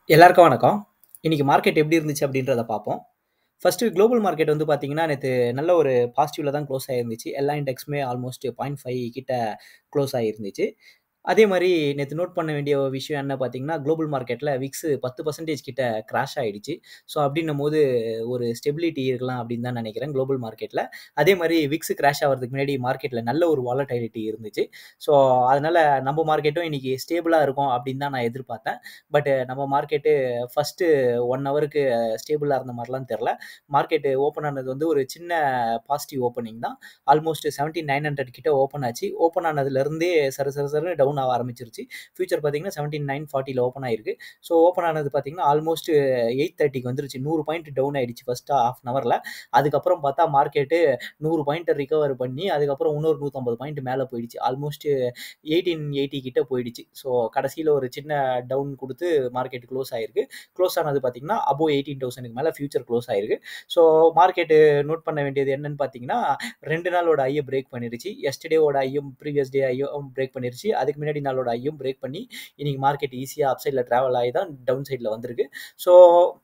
எல்லாருக்கும் வணக்கம். இன்னைக்கு மார்க்கெட் எப்படி இருந்துச்சு அப்படின்றத பார்ப்போம். ஃபர்ஸ்ட்டு குளோபல் மார்க்கெட் வந்து பார்த்தீங்கன்னா, நேத்து நல்ல ஒரு பாசிட்டிவ்ல தான் க்ளோஸ் ஆயிருந்துச்சு. எல்லா இண்டெக்ஸுமே ஆல்மோஸ்ட் 0.5 கிட்ட க்ளோஸ் ஆகியிருந்துச்சு. அதே மாரி நேத்து நோட் பண்ண வேண்டிய ஒரு விஷயம் என்ன பார்த்தீங்கன்னா, குளோபல் மார்க்கெட்ல விக்ஸ் 10% கிட்ட கிராஷ் ஆயிடுச்சு. ஸோ அப்படின்னும்போது ஒரு ஸ்டெபிலிட்டி இருக்கலாம் அப்படின்னு தான் நெனைக்கிறேன் குளோபல் மார்க்கெட்ல. அதே மாரி விக்ஸ் கிராஷ் ஆவறதுக்கு முன்னாடி மார்க்கெட்ல நல்ல ஒரு வாலடைலிட்டி இருந்துச்சு. ஸோ அதனால நம்ம மார்க்கெட்டும் இன்னைக்கு ஸ்டேபிளா இருக்கும் அப்படின்னு தான் நான் எதிர்பார்த்தேன். பட் நம்ம மார்க்கெட்டு ஃபர்ஸ்ட்டு 1 ஹவருக்கு ஸ்டேபிளா இருந்த மாரிலாம் தெர்ல. மார்க்கெட் ஓப்பன் ஆனது வந்து ஒரு சின்ன பாசிட்டிவ் ஓப்பனிங் தான். ஆல்மோஸ்ட் 17,900 கிட்ட ஓப்பன் ஆச்சு. ஓப்பன் ஆனதுலருந்தே சர சர சரன்னு டவுன் ஆக ஆரம்பிச்சுருச்சு. ஃபியூச்சர் பார்த்தீங்கன்னா 17,940ல ஓப்பன் ஆயிருக்கு. ஸோ ஓப்பன் ஆனது பார்த்தீங்கன்னா, ஆல்மோஸ்ட் 830க்கு வந்துருச்சு. 100 பாயிண்ட் டவுன் ஆயிடுச்சு ஃபர்ஸ்ட் ஹாஃப் அன் ஹவர்ல. அதுக்கப்புறம் பார்த்தா மார்க்கெட்டு 100 பாயிண்ட்ட ரிகவர் பண்ணி, அதுக்கப்புறம் இன்னொரு 150 பாயிண்ட் மேல போயிடுச்சு. ஆல்மோஸ்ட் 1880 கிட்ட போயிடுச்சு. ஸோ கடைசியில ஒரு சின்ன டவுன் குடுத்து மார்க்கெட் க்ளோஸ் ஆயிருக்கு. க்ளோஸ் ஆனது பார்த்தீங்கன்னா, அபோவ் 18,000க்கு மேல ஃபியூச்சர் க்ளோஸ் ஆயிருக்கு. ஸோ மார்க்கெட்டு நோட் பண்ண வேண்டியது என்னன்னு பார்த்தீங்கன்னா, 2 நாளோட ஹைய பிரேக் பண்ணிருச்சு. எஸ்டர்டேவோட ஹையும், ப்ரீவியஸ் டே ஹையும் பிரேக் பண்ணிருச்சு. அதுக்கு முன்னாடி நாளோட ஹையும் பிரேக் பண்ணி, இன்னைக்கு மார்க்கெட் ஈஸியா அப் சைட்ல டிராவல் ஆகி தான் டவுன் சைட்ல வந்திருக்கு. ஸோ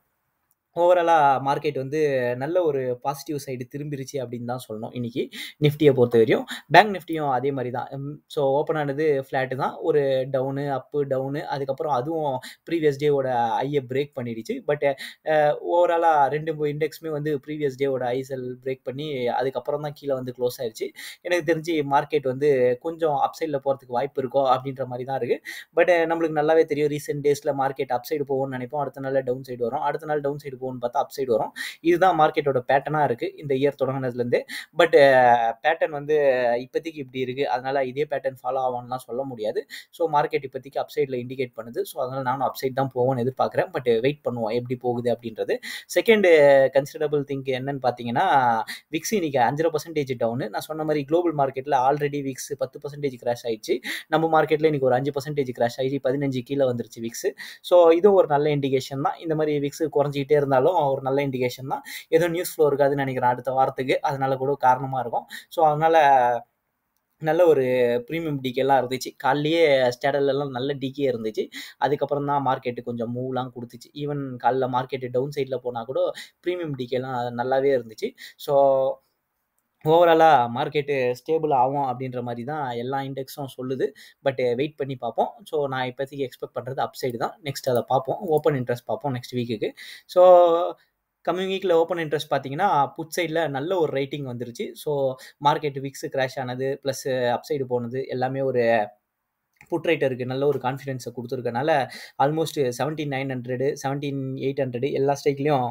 ஓவராலா மார்க்கெட் வந்து நல்ல ஒரு பாசிட்டிவ் சைடு திரும்பிருச்சு அப்படின்னு தான் சொல்லணும் இன்னைக்கு. நிஃப்டிய பொறுத்தவரையும். பேங்க் நிஃப்டியும் அதே மாரி தான். ம் ஸோ ஓப்பன் ஆனது ஃப்ளாட் தான். ஒரு டவுனு, அப்பு, டவுனு அதுக்கப்புறம் அதுவும் ப்ரீவியஸ் டேவோட ஹைய பிரேக் பண்ணிடுச்சு. பட் அ ஓவராலா 2 இண்டெக்ஸுமே வந்து ப்ரீவியஸ் டேவோட ஹைஸ பிரேக் பண்ணி, அதுக்கப்புறம் தான் கீழ வந்து க்ளோஸ் ஆயிருச்சு. எனக்கு தெரிஞ்சு மார்க்கெட் வந்து கொஞ்சம் அப் சைட்ல போறதுக்கு வாய்ப்பு இருக்கோ அப்படின்ற மாரி தான் இருக்கு. பட் நம்மளுக்கு நல்லாவே தெரியும் ரீசென்ட் டேஸ்ல மார்க்கெட் அப் சைடு போகும்னு நெனைப்போம். அடுத்த நாள்ல டவுன் சைடு வரும். அடுத்த நாள் டவுன் சைடு போகும்னு பார்த்தா அப் சைடு வரும். இதுதான் மார்க்கெட்டோட பேட்டர்னா இருக்கு. இந்த இயர் தொடங்குனதுலருந்தே. பட் பேட்டர்ன் வந்து இப்போதைக்கு இப்படி இருக்கு. அதனால இதே பேட்டர்ன் ஃபாலோ ஆகும்னுலாம் சொல்ல முடியாது. ஸோ மார்க்கெட் இப்போதைக்கு அப் சைட்ல இண்டிகேட் பண்ணுது. ஸோ அதனால நானும் அப் சைட் தான் போகும்னு எதிர்பார்க்கிறேன். பட் வெயிட் பண்ணுவோம் எப்படி போகுது அப்படின்றது. செகண்ட் கன்சிடரபிள் திங் என்னன்னு பார்த்தீங்கன்னா, விக்ஸ் இன்னைக்கு 5.5% டவுனு. நான் சொன்ன மாரி குளோபல் மார்க்கெட்ல ஆல்ரெடி விக்ஸ் 10% கிராஷ் ஆயிடுச்சு. நம்ம மார்க்கெட்ல இன்னைக்கு ஒரு 5% கிராஷ் ஆகி 15 கீழ வந்துருச்சு விக்ஸ். ஸோ இதுவும் ஒரு நல்ல இண்டிகேஷன் தான். இந்த மாரி விக்ஸ் குறைஞ்சுக்கிட்டே இருந்தாலும் ஒரு நல்ல இண்டிகேஷன் தான். ஏதோ நியூஸ் ஃப்ளோ இருக்காதுன்னு நெனைக்கிறேன் அடுத்த வாரத்துக்கு. அதனால கூட காரணமா இருக்கும். ஸோ அதனால நல்ல ஒரு பிரீமியம் டிகேலாம் இருந்துச்சு. காலைலயே ஸ்டாடர்ட்லலாம் நல்ல டிகே இருந்துச்சு. அதுக்கப்புறம் தான் மார்க்கெட் கொஞ்சம் மூவ்லாம் குடுத்துச்சு. ஈவன் காலைல மார்க்கெட் டவுன் சைட்ல போனா கூட பிரீமியம் டிகேலாம் நல்லாவே இருந்துச்சு. ஸோ ஓவராலா மார்க்கெட் ஸ்டேபிள் ஆகும் அப்படின்ற மாரி தான் எல்லா இண்டெக்ஸும் சொல்லுது. பட் வெயிட் பண்ணி பார்ப்போம். ஸோ நான் இப்போதைக்கு எக்ஸ்பெக்ட் பண்றது அப் சைடு தான். நெக்ஸ்ட் அத பார்ப்போம். ஓப்பன் இன்ட்ரெஸ்ட் பார்ப்போம் நெக்ஸ்ட் வீக்குக்கு. ஸோ கம்மிங் வீக்ல ஓப்பன் இன்ட்ரெஸ்ட் பார்த்தீங்கன்னா, புட் சைட்ல நல்ல ஒரு ரேட்டிங் வந்துருச்சு. ஸோ மார்க்கெட் விக்ஸ் கிராஷ் ஆனது, பிளஸ் அப் சைடு போனது எல்லாமே ஒரு புட் ரைட்டருக்கு நல்ல ஒரு கான்ஃபிடன்ஸ குடுத்துருக்கனால, ஆல்மோஸ்ட் 17,900, 17,800 எல்லா ஸ்ட்ரைக்லயும்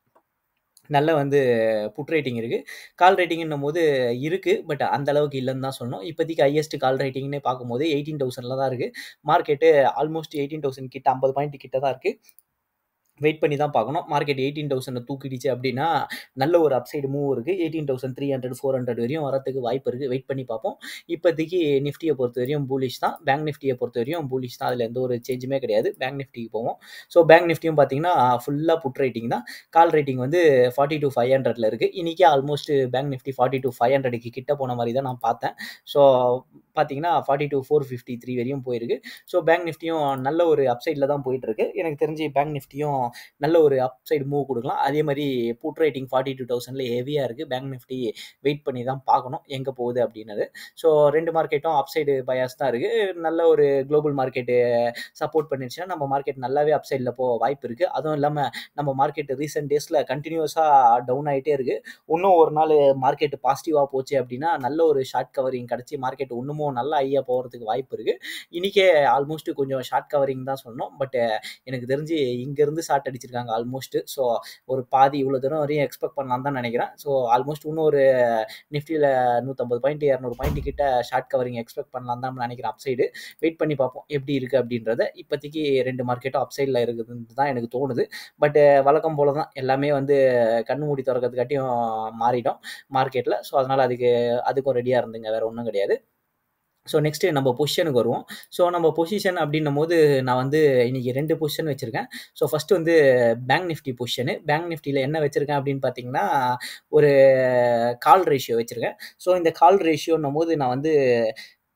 நல்ல வந்து புட் ரேட்டிங் இருக்கு. கால் ரேட்டிங்ன்னும்போது இருக்கு. பட் அந்த அளவுக்கு இல்லன்னு தான் சொல்லணும். இப்போதைக்கு ஹையஸ்ட் கால் ரேட்டிங்ன்னு பார்க்கும்போது 18,000ல தான் இருக்கு. மார்க்கெட் ஆல்மோஸ்ட் 18,000 கிட்ட 50 பாயிண்ட் கிட்ட தான் இருக்கு. வெயிட் பண்ணி தான் பார்க்கணும். மார்க்கெட் 18,000 தூக்கிடுச்சு அப்படின்னா, நல்ல ஒரு அப் சைடு மூவ் இருக்கு. 18,300, 400 வரையும் வரதுக்கு வாய்ப்பு இருக்கு. வெயிட் பண்ணி பார்ப்போம். இப்போதைக்கு நிஃப்டிய பொறுத்தவரையும் புல்லிஷ் தான். பேங்க் நிஃப்டிய பொறுத்தவரையும் புல்லிஷ் தான். அதுல எந்த ஒரு சேஞ்சுமே கிடையாது. பேங்க் நிஃப்டிக்கு போவோம். ஸோ பேங்க் நிஃப்டியும் பார்த்தீங்கன்னா, ஃபுல்லா புட் ரேட்டிங் தான். கால் ரேட்டிங் வந்து 42,500ல இருக்கு. இன்னைக்கே ஆல்மோஸ்ட் பேங்க் நிஃப்டி 42,500க்கு கிட்ட போன மாரி தான் நான் பார்த்தேன். ஸோ பார்த்தீங்கன்னா, 42,453 வரையும் போயிருக்கு. ஸோ பேங்க் நிஃப்டியும் நல்ல ஒரு அப் சைட்ல தான் போயிட்டு இருக்கு. எனக்கு தெரிஞ்சு பேங்க் நிஃப்டியும் நல்ல ஒரு அப் சைடு மூவ் குடுக்கலாம். அதே மாரி புட் ரேட்டிங் 42,000ல ஹெவியா இருக்கு. பேங்க் நிஃப்டி வெயிட் பண்ணி தான் பார்க்கணும். எங்க போகுது அப்படின்னது. ஸோ 2 மார்க்கெட்டும் அப் சைடு பயாஸ் தான் இருக்கு. நல்ல ஒரு குளோபல் மார்க்கெட் சப்போர்ட் பண்ணிருச்சுன்னா, நம்ம மார்க்கெட் நல்லாவே அப் சைட்ல போக வாய்ப்பு இருக்கு. அதுவும் இல்லாம நம்ம மார்க்கெட் ரீசென்ட் டேஸ்ல கன்டினியூஸா டவுன் ஆயிட்டே இருக்கு. இன்னும் ஒரு நாள் மார்க்கெட் பாசிட்டிவா போச்சு அப்படின்னா, நல்ல ஒரு ஷார்ட் கவரிங் கிடைச்சு மார்க்கெட் இன்னமும் நல்ல ஹையா போறதுக்கு வாய்ப்பு இருக்கு. இன்னைக்கே ஆல்மோஸ்ட் கொஞ்சம் ஷார்ட் கவரிங் தான் சொல்லணும். பட் எனக்கு தெரிஞ்சு இங்கருந்து ஷார்ட் அடிச்சிருக்காங்க ஆல்மோஸ்ட். ஸோ ஒரு பாதி இவ்வளோ தூரம் வரையும் எக்ஸ்பெக்ட் பண்ணலான்னு தான் நெனைக்கிறேன். ஸோ ஆல்மோஸ்ட் இன்னும் ஒரு நிஃப்டில 150 பாயிண்ட், 200 பாயிண்ட் கிட்ட ஷார்ட் கவரிங் எக்ஸ்பெக்ட் பண்ணலான்னு தான் நெனைக்கிறேன் அப் சைடு. வெயிட் பண்ணி பார்ப்போம். எப்படி இருக்கு அப்படின்றத. இப்போதைக்கு 2 மார்க்கெட்டும் அப் சைட்ல இருக்குதுன்னு தான் எனக்கு தோணுது. பட் வழக்கம் போல தான். எல்லாமே வந்து கண்ணு மூடி தொறக்கறதுக்காட்டியும் மாறிடும் மார்க்கெட்ல. ஸோ அதனால அதுக்கு அதுக்கும் ரெடியா இருந்துங்க. வேற ஒண்ணும் கிடையாது. ஸோ நெக்ஸ்ட்டு நம்ம பொசிஷனுக்கு வருவோம். ஸோ நம்ம பொசிஷன் அப்படின்னும்போது, நான் வந்து இன்னைக்கு 2 பொசிஷன் வச்சிருக்கேன். ஸோ ஃபர்ஸ்ட்டு வந்து பேங்க் நிஃப்டி பொசிஷனு. பேங்க் நிஃப்டில என்ன வச்சிருக்கேன் அப்படின்னு பார்த்தீங்கன்னா, ஒரு கால் ரேஷியோ வச்சிருக்கேன். ஸோ இந்த கால் ரேஷியோன்னும்போது நான் வந்து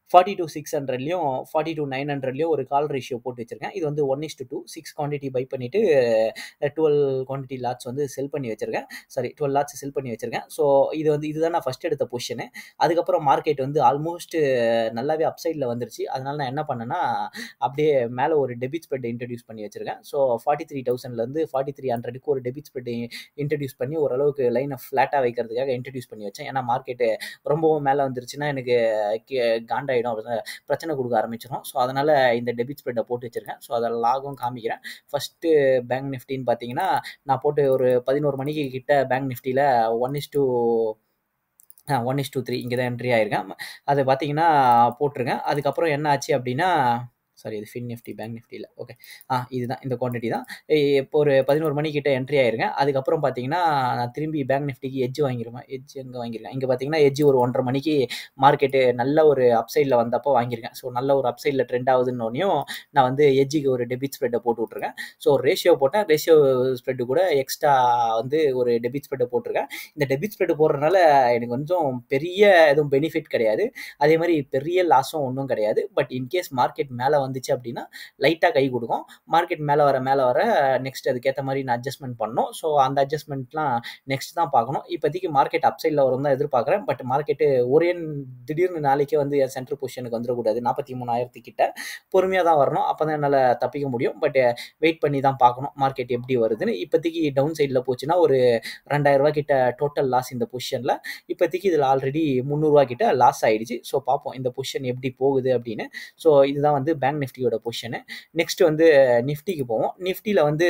ஃபார்ட்டி டூ சிக்ஸ் ஹண்ட்ரட்லையும் ஃபார்ட்டி டூ நைன் ஹண்ட்ரட்லையும் ஒரு கால் ரேஷியோ போட்டு வச்சிருக்கேன் இது வந்து one is two six quantity buy பண்ணிவிட்டு டுவெல் குவான்டிட்டி லாட்ஸ் வந்து செல் பண்ணி வச்சிருக்கேன் சாரி டுவெல் லாட்ஸ் செல் பண்ணி வச்சிருக்கேன் ஸோ இது வந்து இதுதான் நான் ஃபஸ்ட் எடுத்த பொசிஷனு அதுக்கப்புறம் மார்க்கெட் வந்து ஆல்மோஸ்ட் நல்லாவே அப்சைடில் வந்துருச்சு அதனால நான் என்ன பண்ணேன்னா அப்படியே மேலே ஒரு டெபிட் ஸ்ப்ரெட் இன்ட்ரடியூஸ் பண்ணி வச்சிருக்கேன் ஸோ ஃபார்ட்டி த்ரீ தௌசண்ட்லேருந்து ஃபார்ட்டி த்ரீ ஹண்ட்ரடுக்கு ஒரு டெபிட் ஸ்ப்ரெட் இன்ட்ரடியூஸ் பண்ணி ஓரளவுக்கு லைனை ஃப்ளாட்டாக வைக்கிறதுக்காக இன்ட்ரடியூஸ் பண்ணி வச்சேன் ஏன்னா மார்க்கெட்டு ரொம்பவும் மேலே வந்துருச்சுன்னா எனக்கு கே- காண்டாயிடும் அப்புறம் பிரச்சனை கொடுக்க ஆரம்பிச்சிடும் ஸோ அதனால் இந்த டெபிட் ஸ்ப்ரெட்டை போட்டு வச்சிருக்கேன் ஸோ அதை லாகும் காமிக்கிறேன் ஃபஸ்ட்டு பேங்க் நிஃப்டின்னு பார்த்தீங்கன்னா நான் போட்டு ஒரு பதினோரு மணிக்கு கிட்ட பேங்க் நிஃப்டியில் one is two one is two three இங்கே தான் என்ட்ரி ஆயிருக்கேன் அது பார்த்தீங்கன்னா போட்டிருக்கேன் அதுக்கப்புறம் என்ன ஆச்சு அப்படின்னா சாரி இது ஃபின் நிஃப்டி பேங்க் நிஃப்டியில் ஓகே ஆ இதுதான் இந்த குவான்டிட்டி தான் இ- இப்போ ஒரு பதினோரு மணிக்கிட்ட என்ட்ரி ஆயிருக்கேன் அதுக்கப்புறம் பார்த்தீங்கன்னா நான் திரும்பி பேங்க் நிஃப்டிக்கு எட்ஜ் வாங்கிருவேன் எட்ஜ் எங்கே வாங்கியிருக்கேன் இங்கே பார்த்தீங்கன்னா எட்ஜ் ஒரு ஒன்றரை மணிக்கு மார்க்கெட்டு நல்ல ஒரு அப்சைடில் வந்தப்போ வாங்கியிருக்கேன் ஸோ நல்ல ஒரு அப்சைடில் ட்ரெண்ட் ஆகுதுன்னொன்னையும் நான் வந்து எட்ஜுக்கு ஒரு டெபிட் ஸ்ப்ரெட்டை போட்டு விட்ருக்கேன் ஸோ ரேஷியோ போட்டேன் ரேஷியோ ஸ்ப்ரெட்டு கூட எக்ஸ்ட்ரா வந்து ஒரு டெபிட் ஸ்ப்ரெட்டை போட்டிருக்கேன் இந்த டெபிட் ஸ்ப்ரெட் போடுறதுனால எனக்கு கொஞ்சம் பெரிய எதுவும் பெனிஃபிட் கிடையாது அதே மாதிரி பெரிய லாஸும் ஒன்றும் கிடையாது பட் இன்கேஸ் மார்க்கெட் மேலே வந்துச்சு அப்படின்னா லைட்டாக கை கொடுக்கும் மார்க்கெட் மேலே வர மேலே வர நெக்ஸ்ட் அதுக்கேற்ற மாதிரி நான் அட்ஜஸ்ட்மெண்ட் பண்ணணும் ஸோ அந்த அட்ஜஸ்ட்மெண்ட்லாம் நெக்ஸ்ட் தான் பார்க்கணும் இப்போதைக்கு மார்க்கெட் அப்சைடில் வரும் தான் எதிர்பார்க்குறேன் பட் மார்க்கெட்டு ஒரே திடீர்னு நாளைக்கே வந்து என் சென்ட்ரல் பொசிஷனுக்கு வந்துடக்கூடாது நாற்பத்தி மூணாயிரத்து கிட்ட பொறுமையாக தான் வரணும் அப்போ தான் என்னால் தப்பிக்க முடியும் பட் வெயிட் பண்ணி தான் பார்க்கணும் மார்க்கெட் எப்படி வருதுன்னு இப்போதைக்கு டவுன் சைடில் போச்சுன்னா ஒரு ரெண்டாயிரம் ரூபாய் கிட்ட டோட்டல் லாஸ் இந்த பொசிஷனில் இப்போதைக்கு இதில் ஆல்ரெடி முந்நூறுரூவா கிட்ட லாஸ் ஆயிடுச்சு ஸோ பார்ப்போம் இந்த பொசிஷன் எப்படி போகுது அப்படின்னு ஸோ இதுதான் வந்து பேங்க் நிஃப்டியோட பொசிஷனு நெக்ஸ்ட் வந்து நிஃப்டிக்கு போவோம் நிஃப்டியில் வந்து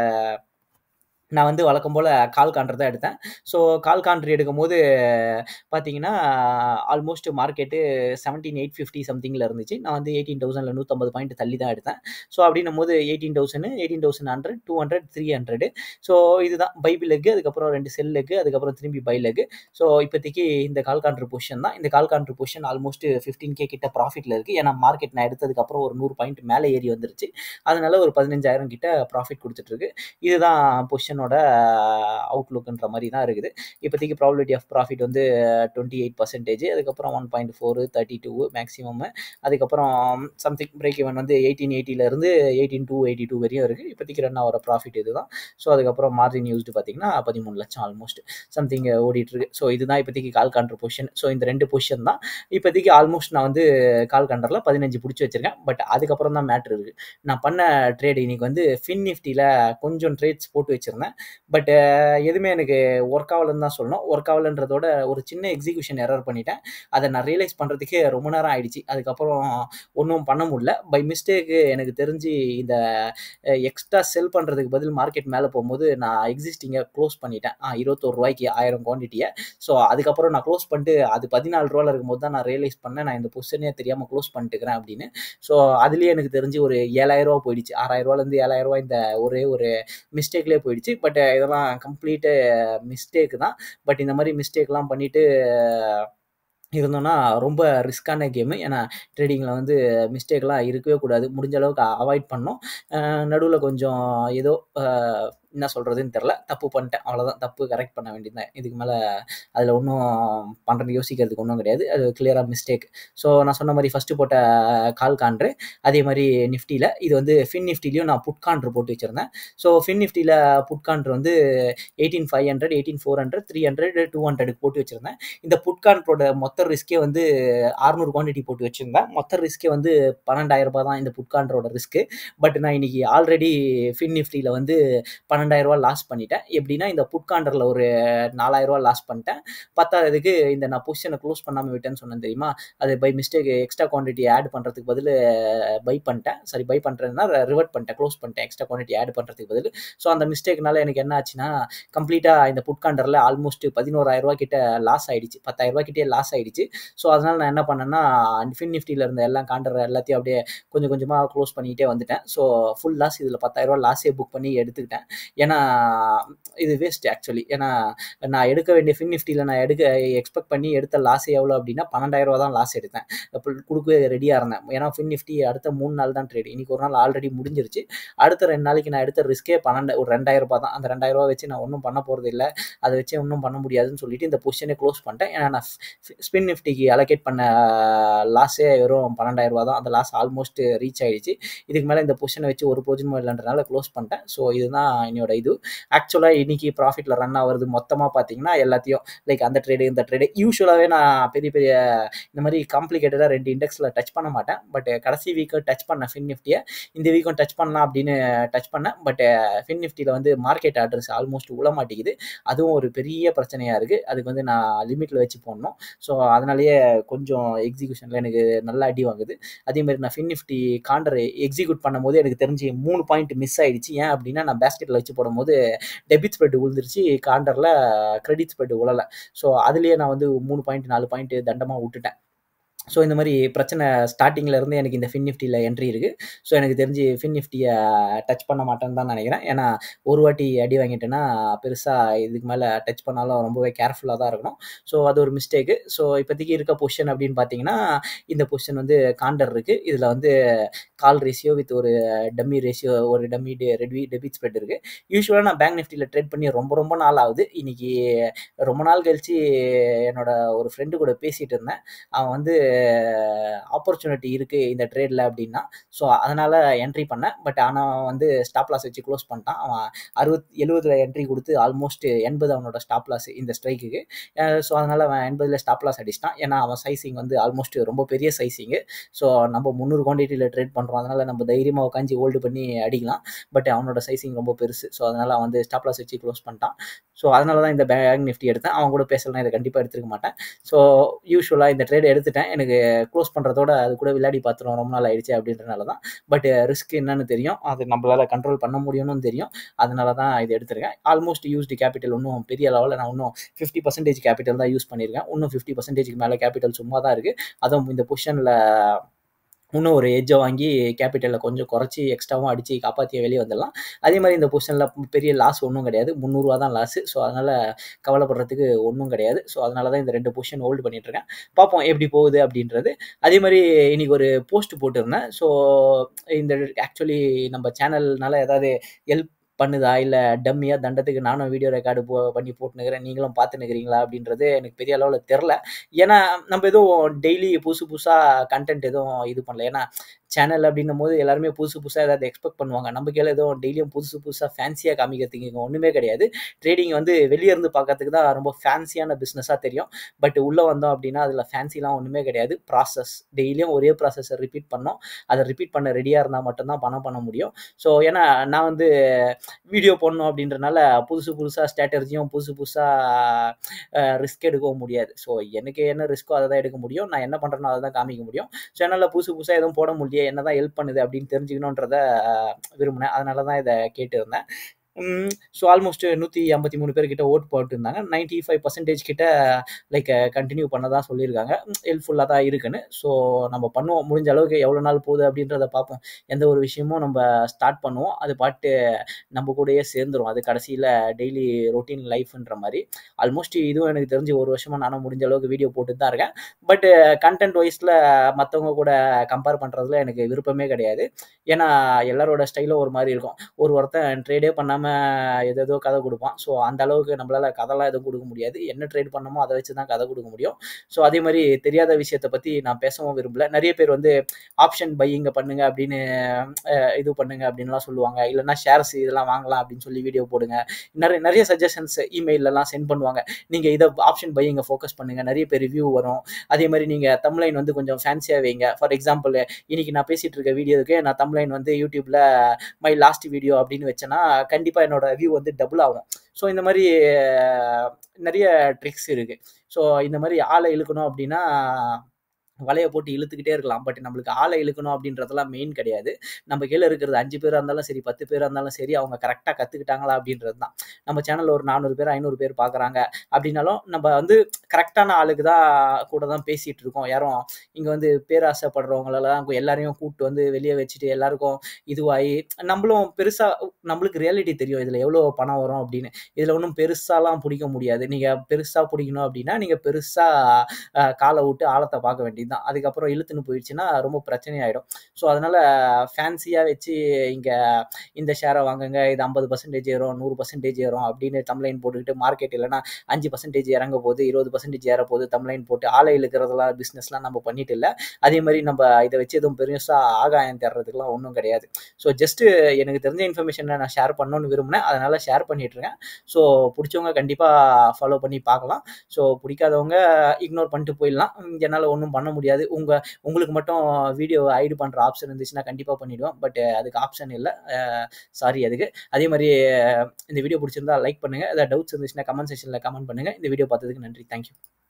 நான் வந்து வழக்கம் போல் கால் காண்ட்ரு தான் எடுத்தேன் ஸோ கால் காண்ட்ரு எடுக்கும் போது பார்த்தீங்கன்னா almost market seventeen eight fifty சம்திங்கில் இருந்துச்சு நான் வந்து எயிட்டீன் தௌசண்டில் நூற்றம்பது பாயிண்ட் தள்ளி தான் எடுத்தேன் ஸோ அப்படின்னும் போது eighteen thousand eighteen thousand hundred two hundred three hundred so இதுதான் பைபிள் லெக்கு அதுக்கப்புறம் ரெண்டு செல் லெக்கு அதுக்கப்புறம் திரும்பி பை லெக்கு ஸோ இப்போதைக்கு இந்த கால் காண்ட்ரு பொசிஷன் தான் இந்த call contra position almost fifteen K கிட்ட ப்ராஃபிட்டில் இருக்குது ஏன்னா மார்க்கெட் நான் எடுத்ததுக்கப்புறம் ஒரு நூறு பாயிண்ட் மேலே ஏறி வந்துருச்சு அதனால ஒரு பதினஞ்சாயிரம் கிட்ட ப்ராஃபிட் கொடுத்துட்ருக்கு இதுதான் பொசிஷனோட அவுட்லுக்குன்ற மாதிரி தான் இருக்குது இப்போதைக்கு ப்ராபிலிட்டி ஆஃப் ப்ராஃபிட் வந்து டுவெண்ட்டி எயிட் பர்சன்டேஜ் அதுக்கப்புறம் one point four thirty two maximum அதுக்கப்புறம் சம்திங் பிரேக் இவன் வந்து எயிட்டீன் எயிட்டிலேருந்து எயிட்டீன் டூ எயிட்டி டூ வரையும் இருக்குது இப்போதைக்கு ரன் ஆகிற ப்ராஃபிட் இதுதான் ஸோ அதுக்கப்புறம் மார்ஜின் யூஸ்டு பார்த்தீங்கன்னா பதிமூணு லட்சம் ஆல்மோஸ்ட் சம்திங் ஓடிட்டுருக்கு ஸோ இதுதான் இப்போதைக்கு கால் காண்ட்ரு பொசிஷன் ஸோ இந்த ரெண்டு பொசிஷன் தான் இப்போதைக்கு ஆல்மோஸ்ட் நான் வந்து கால் காண்டரில் பதினஞ்சு பிடிச்சி வச்சிருக்கேன் பட் அதுக்கப்புறம் தான் மேட்ரு இருக்குது நான் பண்ண ட்ரேட் இன்னைக்கு வந்து ஃபின் நிஃப்டியில் கொஞ்சம் ட்ரேட்ஸ் போட்டு வச்சுருந்தேன் பட் எதுவுமே எனக்கு ஒர்க் ஆகலன்னு தான் சொல்லணும் ஒர்க் ஆகலன்றதோட ஒரு சின்ன எக்ஸிக்யூஷன் எரர் பண்ணிட்டேன் அதை நான் ரியலைஸ் பண்ணுறதுக்கே ரொம்ப நேரம் ஆயிடுச்சு அதுக்கப்புறம் ஒன்றும் பண்ண முடியல பை மிஸ்டேக்கு எனக்கு தெரிஞ்சு இந்த எக்ஸ்ட்ரா செல் பண்ணுறதுக்கு பதில் மார்க்கெட் மேலே போகும்போது நான் எக்ஸிஸ்டிங்கை க்ளோஸ் பண்ணிட்டேன் ஆ இருபத்தோரு ரூபாய்க்கு ஆயிரம் குவான்டிட்டியை ஸோ அதுக்கப்புறம் நான் க்ளோஸ் பண்ணிட்டு அது பதினாலு ரூபாயில் இருக்கும்போது தான் நான் ரியலைஸ் பண்ணேன் நான் இந்த பொசிஷனே தெரியாமல் க்ளோஸ் பண்ணிட்டுக்கிறேன் அப்படின்னு ஸோ அதுலேயே எனக்கு தெரிஞ்சு ஒரு ஏழாயிரம் ரூபா போயிடுச்சு ஆறாயிரம் ரூபாலேருந்து ஏழாயிரம் ரூபா இந்த ஒரே ஒரு மிஸ்டேக்லேயே போயிடுச்சு பட் இதெல்லாம் கம்ப்ளீட்டு மிஸ்டேக் தான் பட் இந்த மாதிரி மிஸ்டேக்லாம் பண்ணிவிட்டு இருந்தோம்னா ரொம்ப ரிஸ்க்கான கேமு ஏன்னா ட்ரேடிங்கில் வந்து மிஸ்டேக்லாம் இருக்கவே கூடாது முடிஞ்ச அளவுக்கு அவாய்ட் பண்ணோம் நடுவில் கொஞ்சம் ஏதோ அஹ், என்ன சொல்கிறதுன்னு தெரில தப்பு பண்ணிட்டேன் அவ்வளோதான் தப்பு கரெக்ட் பண்ண வேண்டியதுதான் இதுக்கு மேலே அதில் ஒன்றும் பண்ணுறது யோசிக்கிறதுக்கு ஒன்றும் கிடையாது அது கிளியராக மிஸ்டேக் ஸோ நான் சொன்ன மாதிரி ஃபஸ்ட்டு போட்ட கால் காண்ட்ரு அதே மாதிரி நிஃப்டியில் இது வந்து ஃபின் நிஃப்டிலையும் நான் புட் காண்ட்ரு போட்டு வச்சுருந்தேன் ஸோ ஃபின் நிஃப்டியில் புட் காண்ட்ரு வந்து eighteen five hundred eighteen four hundred three hundred two ஹண்ட்ரடுக்கு போட்டு வச்சுருந்தேன் இந்த புட் காண்ட்ரோட மொத்த ரிஸ்க்கே வந்து அறுநூறு குவான்டிட்டி போட்டு வச்சுருந்தேன் மொத்த ரிஸ்க்கே வந்து பன்னெண்டாயிரம் ரூபாய் தான் இந்த புட் காண்ட்ரோட ரிஸ்க்கு பட் நான் இன்னைக்கு ஆல்ரெடி ஃபின் நிஃப்டியில் வந்து பன்னெண்டாயிரம் ரூபாய் லாஸ் பண்ணிட்டேன் எப்படின்னா இந்த புட் காண்டரில் ஒரு நாலாயிரம் ரூபாய் லாஸ் பண்ணிட்டேன் பத்தாததுக்கு இந்த நான் பொசிஷனை க்ளோஸ் பண்ணாமல் விட்டேன்னு சொன்னேன் தெரியுமா அது buy mistake extra quantity add பண்ணுறதுக்கு பதில் பை பண்ணிட்டேன் சரி பை பண்ணுறதுனா ரிவர்ட் பண்ணிட்டேன் க்ளோஸ் பண்ணிட்டேன் எக்ஸ்ட்ரா குவான்டிட்டி ஆட் பண்ணுறதுக்கு பதில் ஸோ அந்த மிஸ்டேக்னால எனக்கு என்ன ஆச்சுன்னா கம்ப்ளீட்டாக இந்த புட் காண்டரில் ஆல்மோஸ்ட் பதினோராயிரம் ரூபாய் கிட்ட லாஸ் ஆயிடுச்சு பத்தாயிரம் ரூபாய் கிட்டே லாஸ் ஆயிடுச்சு ஸோ அதனால் நான் என்ன பண்ணேன்னா ஃபின் நிஃப்டியில் இருந்த எல்லா காண்டர் எல்லாத்தையும் அப்படியே கொஞ்சம் கொஞ்சமாக க்ளோஸ் பண்ணிக்கிட்டே வந்துட்டேன் ஸோ ஃபுல் லாஸ் இதில் பத்தாயிரரூவா லாஸே புக் பண்ணி எடுத்துக்கிட்டேன் ஏன்னா இது வேஸ்ட் ஆக்சுவலி ஏன்னா நான் எடுக்க வேண்டிய ஃபின் நிஃப்டியில் நான் எடுக்க எக்ஸ்பெக்ட் பண்ணி எடுத்த லாஸ் எவ்வளோ அப்படின்னா பன்னெண்டாயிரம் ரூபா தான் லாஸ் எடுத்தேன் அப்போ கொடுக்க ரெடியாக இருந்தேன் ஏன்னா ஃபின் நிஃப்டி அடுத்த மூணு நாள் தான் ட்ரேட் இன்னைக்கு ஒரு நாள் ஆல்ரெடி முடிஞ்சிருச்சு அடுத்த ரெண்டு நாளைக்கு நான் எடுத்த ரிஸ்க்கே பன்னெண்டு ஒரு ரெண்டாயிரம் ரூபாய் தான் அந்த ரெண்டாயிரம் ரூபா வச்சு நான் ஒன்றும் பண்ண போகிறது இல்லை அதை வச்சு ஒன்றும் பண்ண முடியாதுன்னு சொல்லிட்டு இந்த பொசிஷனே க்ளோஸ் பண்ணிட்டேன் ஏன்னா நான் ஸ்பின் நிஃப்டிக்கு அலோகேட் பண்ண லாஸே வெறும் பன்னெண்டாயிரம் ரூபா தான் அந்த லாஸ் ஆல்மோஸ்ட் ரீச் ஆயிடுச்சு இதுக்கு மேலே இந்த பொசிஷனை வச்சு ஒரு ப்ரோஜனமும் இல்லைன்றனால க்ளோஸ் பண்ணிட்டேன் ஸோ இதுதான் என்னோட இது ஆக்சுவலாக இன்னைக்கு ப்ராஃபிட்டில் ரன் ஆகுறது மொத்தமாக பார்த்தீங்கன்னா எல்லாத்தையும் லைக் அந்த ட்ரேடு இந்த ட்ரேடு யூஸ்வலாகவே நான் பெரிய பெரிய இந்த மாதிரி காம்ப்ளிகேட்டடாக ரெண்டு இண்டெக்ஸில் டச் பண்ண மாட்டேன் பட் கடைசி வீக்கு டச் பண்ணேன் ஃபின் நிஃப்டியை இந்த வீக்கும் டச் பண்ணலாம் அப்படின்னு டச் பண்ணேன் பட் ஃபின் நிஃப்டியில் வந்து மார்க்கெட் அட்ரஸ் ஆல்மோஸ்ட் உள்ள மாட்டேங்குது அதுவும் ஒரு பெரிய பிரச்சனையாக இருக்குது அதுக்கு வந்து நான் லிமிட்டில் வச்சு போடணும் ஸோ அதனாலேயே கொஞ்சம் எக்ஸிக்யூஷனில் எனக்கு நல்லா அடி வாங்குது அதே மாதிரி நான் ஃபின் நிஃப்டி காண்டர் எக்ஸிக்யூட் பண்ணும்போது எனக்கு தெரிஞ்சு மூணு பாயிண்ட் மிஸ் ஆயிடுச்சு ஏன் அப்படின்னா நான் பேஸ்கெட்டில் வச்சு போடும்போது டெபிட் ஸ்ப்ரெட் விழுந்துருச்சு காண்டரில் கிரெடிட் ஸ்ப்ரெட் உழலை ஸோ அதுலேயே நான் வந்து மூணு பாயிண்ட் நாலு பாயிண்ட் தண்டமாக விட்டுட்டேன் ஸோ இந்த மாதிரி பிரச்சனை ஸ்டார்டிங்கில் இருந்து எனக்கு இந்த ஃபின் நிஃப்டியில் என்ட்ரி இருக்குது ஸோ எனக்கு தெரிஞ்சு ஃபின் நிஃப்டியை டச் பண்ண மாட்டேன்னு தான் நினைக்கிறேன் ஏன்னா ஒரு வாட்டி அடி வாங்கிட்டேன்னா பெருசாக இதுக்கு மேலே டச் பண்ணாலும் ரொம்பவே கேர்ஃபுல்லாக தான் இருக்கணும் ஸோ அது ஒரு மிஸ்டேக்கு ஸோ இப்போதைக்கு இருக்க பொசிஷன் அப்படின்னு பார்த்தீங்கன்னா இந்த பொசிஷன் வந்து காண்டர் இருக்குது இதில் வந்து கால் ரேஷியோ வித் ஒரு டம்மி ரேஷியோ ஒரு டம்மி ரெட்வி டெபிட் ஸ்ப்ரெட் இருக்குது யூஸ்வலாக நான் பேங்க் நிஃப்டியில் ட்ரேட் பண்ணி ரொம்ப ரொம்ப நாள் ஆகுது இன்னைக்கு ரொம்ப நாள் கழிச்சு என்னோட ஒரு ஃப்ரெண்டு கூட பேசிகிட்டு இருந்தேன் அவன் வந்து ஆப்பர்ச்சுனிட்டி இருக்குது இந்த ட்ரேடில் அப்படின்னா ஸோ அதனால் என்ட்ரி பண்ணேன் பட் ஆனால் வந்து ஸ்டாப் லாஸ் வச்சு க்ளோஸ் பண்ணிட்டான் அவன் அறுபத் எழுபதில் என்ட்ரி கொடுத்து ஆல்மோஸ்ட் எண்பது அவனோட ஸ்டாப் லாஸ் இந்த ஸ்ட்ரைக்குக்கு ஸோ அதனால் அவன் எண்பதில் ஸ்டாப் லாஸ் அடிச்சிட்டான் ஏன்னா அவன் சைசிங் வந்து ஆல்மோஸ்ட் ரொம்ப பெரிய சைசிங்கு ஸோ நம்ம முந்நூறு குவான்டிட்டியில் ட்ரேட் பண்ணுறோம் அதனால் நம்ம தைரியமாக உட்காந்து ஹோல்டு பண்ணி அடிக்கலாம் பட் அவனோட சைசிங் ரொம்ப பெருசு ஸோ அதனால் அவன் வந்து ஸ்டாப் லாஸ் வச்சு க்ளோஸ் பண்ணிட்டான் ஸோ அதனால தான் இந்த பேங்க் நிஃப்டி எடுத்தேன் அவன் கூட பேசலாம் இதை கண்டிப்பாக எடுத்துருக்க மாட்டேன் ஸோ யூஸ்வலாக இந்த ட்ரேட் எடுத்துட்டேன் எனக்கு க்ளோஸ் பண்ணுறதோட அது கூட விளையாடி பார்த்துருவோம் ரொம்ப நாள் ஆயிடுச்சு அப்படின்றனால தான் பட் ரிஸ்க் என்னன்னு தெரியும் அது நம்மளால் கண்ட்ரோல் பண்ண முடியும்னு தெரியும் அதனால தான் இது எடுத்திருக்கேன் ஆல்மோஸ்ட் யூஸ்டு கேபிட்டல் இன்னும் பெரிய லெவலில் நான் இன்னும் ஃபிஃப்டி பர்சன்டேஜ் கேபிட்டல் தான் யூஸ் பண்ணியிருக்கேன் இன்னும் ஃபிஃப்டி பர்சன்டேஜ்க்கு மேலே கேபிட்டல் சும்மா தான் இருக்குது அதுவும் இந்த பொசிஷனில் இன்னும் ஒரு எஜ்ஜை வாங்கி கேபிட்டலில் கொஞ்சம் குறைச்சி எக்ஸ்ட்ராவும் அடித்து காப்பாற்றி வெளியே வந்துடலாம் அதே மாதிரி இந்த பொசிஷனில் பெரிய லாஸ் ஒன்றும் கிடையாது முந்நூறுரூவா தான் லாஸு ஸோ அதனால் கவலைப்படுறதுக்கு ஒன்றும் கிடையாது ஸோ அதனால தான் இந்த ரெண்டு பொசிஷன் ஹோல்டு பண்ணிகிட்ருக்கேன் பார்ப்போம் எப்படி போகுது அப்படின்றது அதே மாதிரி இன்றைக்கி ஒரு போஸ்ட் போட்டிருந்தேன் ஸோ இந்த ஆக்சுவலி நம்ம சேனல்னால ஏதாவது ஹெல்ப் பண்ணுதா இல்லை டம்மியாக தண்டத்துக்கு நானும் வீடியோ ரெக்கார்டு போ பண்ணி போட்டுனுக்கிறேன் நீங்களும் பார்த்துனுக்கிறீங்களா அப்படின்றது எனக்கு பெரிய அளவில் தெரில ஏன்னா நம்ம எதுவும் டெய்லி புதுசு புதுசாக கண்டென்ட் எதுவும் இது பண்ணல ஏன்னா சேனல் அப்படின்னும் போது எல்லாருமே புதுசு புதுசாக ஏதாவது எக்ஸ்பெக்ட் பண்ணுவாங்க நம்ம கையில் எதுவும் டெய்லியும் புதுசு புதுசாக ஃபேன்சியாக காமிக்கிறதுக்கு இங்கே ஒன்றுமே கிடையாது ட்ரேடிங் வந்து வெளியே இருந்து பார்க்கறதுக்கு தான் ரொம்ப ஃபேன்சியான பிஸ்னஸாக தெரியும் பட் உள்ளே வந்தோம் அப்படின்னா அதில் ஃபேன்சிலாம் ஒன்றுமே கிடையாது ப்ராசஸ் டெய்லியும் ஒரே ப்ராசஸை ரிப்பீட் பண்ணோம் அதை ரிப்பீட் பண்ண ரெடியாக இருந்தால் மட்டும்தான் பணம் பண்ண முடியும் ஸோ ஏன்னா நான் வந்து வீடியோ போடணும் அப்படின்றனால புதுசு புதுசாக ஸ்ட்ராட்டர்ஜியும் புதுசு புதுசாக ரிஸ்க் எடுக்கவும் முடியாது ஸோ எனக்கு என்ன ரிஸ்க்கோ அதை தான் எடுக்க முடியும் நான் என்ன பண்ணுறேனோ அதை தான் காமிக்க முடியும் சேனலில் புதுசு புதுசாக எதுவும் போட முடியல என்ன தான் ஹெல்ப் பண்ணுது அப்படின்னு தெரிஞ்சுக்கணுன்றத விரும்பினேன் அதனால தான் இதை கேட்டிருந்தேன் ஸோ ஆல்மோஸ்ட் நூற்றி ஐம்பத்தி மூணு பேர் கிட்ட ஓட் போட்டுருந்தாங்க நைன்ட்டி ஃபைவ் பர்சன்டேஜ் கிட்ட லைக் கண்டினியூ பண்ண தான் சொல்லியிருக்காங்க ஹெல்ப்ஃபுல்லாக தான் இருக்குன்னு ஸோ நம்ம பண்ணுவோம் முடிஞ்ச அளவுக்கு எவ்வளோ நாள் போகுது அப்படின்றத பார்ப்போம் எந்த ஒரு விஷயமும் நம்ம ஸ்டார்ட் பண்ணுவோம் அது பாட்டு நம்ம கூடயே சேர்ந்துரும் அது கடைசியில் டெய்லி ரொட்டீன் லைஃப்ன்ற மாதிரி ஆல்மோஸ்ட் இதுவும் எனக்கு தெரிஞ்சு ஒரு வருஷமாக நானும் முடிஞ்ச அளவுக்கு வீடியோ போட்டு தான் இருக்கேன் பட் கண்டென்ட் வைஸில் மற்றவங்க கூட கம்பேர் பண்ணுறதுல எனக்கு விருப்பமே கிடையாது ஏன்னா எல்லாரோட ஸ்டைலும் ஒரு மாதிரி இருக்கும் ஒரு ஒருத்தன் ட்ரேடே பண்ணாமல் எதோ கதை கொடுப்பான் ஸோ அந்த அளவுக்கு நம்மளால் கதைலாம் எதுவும் கொடுக்க முடியாது என்ன ட்ரேட் பண்ணமோ அதை வச்சு தான் கதை கொடுக்க முடியும் ஸோ அதே மாதிரி தெரியாத விஷயத்தை பற்றி நான் பேசவும் விரும்பல நிறைய பேர் வந்து ஆப்ஷன் பையிங்க பண்ணுங்க அப்படின்னு இது பண்ணுங்க அப்படின்லாம் சொல்லுவாங்க இல்லைன்னா ஷேர்ஸ் இதெல்லாம் வாங்கலாம் அப்படின்னு சொல்லி வீடியோ போடுங்க நிறைய நிறைய சஜஷன்ஸ் இமெயிலெலாம் சென்ட் பண்ணுவாங்க நீங்கள் இதை ஆப்ஷன் பையிங்க ஃபோக்கஸ் பண்ணுங்கள் நிறைய பேர் ரிவ்யூ வரும் அதே மாதிரி நீங்கள் தம்லைன் வந்து கொஞ்சம் ஃபேன்சியாக வைங்க ஃபார் எக்ஸாம்பிள் இன்னைக்கு நான் பேசிகிட்டு இருக்க வீடியோவுக்கு நான் தம்லைன் வந்து யூடியூப்பில் மை லாஸ்ட் வீடியோ அப்படின்னு வச்சேன்னா கண்டிப்பாக என்னோட வியூ வந்து டபுள் ஆகும் ஸோ இந்த மாதிரி நிறைய ட்ரிக்ஸ் இருக்குது ஸோ இந்த மாதிரி ஆளை இழுக்கணும் அப்படின்னா வலையை போட்டு இழுத்துக்கிட்டே இருக்கலாம் பட் நம்மளுக்கு ஆளை இழுக்கணும் அப்படின்றதெல்லாம் மெயின் கிடையாது நம்ம கீழே இருக்கிறது அஞ்சு பேராக இருந்தாலும் சரி பத்து பேராக இருந்தாலும் சரி அவங்க கரெக்டாக கற்றுக்கிட்டாங்களா அப்படின்றது தான் நம்ம சேனலில் ஒரு நானூறு பேர் ஐநூறு பேர் பார்க்குறாங்க அப்படின்னாலும் நம்ம வந்து கரெக்டான ஆளுக்கு தான் கூட தான் பேசிகிட்டு இருக்கோம் யாரும் இங்கே வந்து பேராசைப்படுறவங்களெல்லாம் எல்லாரையும் கூப்பிட்டு வந்து வெளியே வச்சுட்டு எல்லாருக்கும் இதுவாகி நம்மளும் பெருசாக நம்மளுக்கு ரியாலிட்டி தெரியும். இதில எவ்வளோ பணம் வரும் அப்படின்னு. இதில ஒண்ணும் பெருசாலாம் புடிக்க முடியாது. நீங்க பெருசா புடிக்கணும் அப்படின்னா, நீங்க பெருசா அ கால வுட்டு ஆழத்த பார்க்க வேண்டியது தான். அதுக்கப்புறம் இழுத்துன்னு போயிடுச்சுன்னா, ரொம்ப பிரச்சனையாயிடும். ஸோ, அதனால ஃபேன்சியா வச்சு இங்க இந்த ஷேர வாங்குங்க. இது 50% ஏறும், 100% ஏறும் அப்படின்னு தம்ப்லைன் போட்டுக்கிட்டு மார்க்கெட் இல்லன்னா 5% இறங்க போது, 20% ஏறப்போது தம்ப்லைன் போட்டு ஆள இழுக்கிறதெல்லாம் பிசினஸ்லாம் நம்ம பண்ணிட்டு இல்ல. அதே மாரி நம்ப இத வச்சு எதுவும் பெருசா ஆகாயம் தேடுறதுக்குலாம் ஒண்ணும் கிடையாது. ஸோ, ஜஸ்ட் எனக்கு தெரிஞ்ச இன்ஃபர்மேஷன நான் ஷேர் பண்ணணும்னு விரும்புனேன். அதனால ஷேர் பண்ணிட்டு இருக்கேன். ஸோ, புடிச்சவங்க கண்டிப்பா ஃபாலோ பண்ணி பார்க்கலாம். ஸோ, புடிக்காதவங்க இக்னோர் பண்ணிட்டு போயிடலாம். என்னால ஒண்ணும் பண்ண முடியாது. உங்க உங்களுக்கு மட்டும் வீடியோவ ஹைட் பண்ற ஆப்ஷன் இருந்துச்சுன்னா கண்டிப்பா பண்ணிடுவேன். பட் அதுக்கு ஆப்ஷன் இல்ல. அ சாரி அதுக்கு. அதே மாரி இந்த வீடியோ புடிச்சிருந்தா லைக் பண்ணுங்க. ஏதாவது டவுட்ஸ் இருந்துச்சுன்னா கமெண்ட் செக்ஷன்ல கமெண்ட் பண்ணுங்க. இந்த வீடியோ பார்த்ததுக்கு நன்றி. Thank you.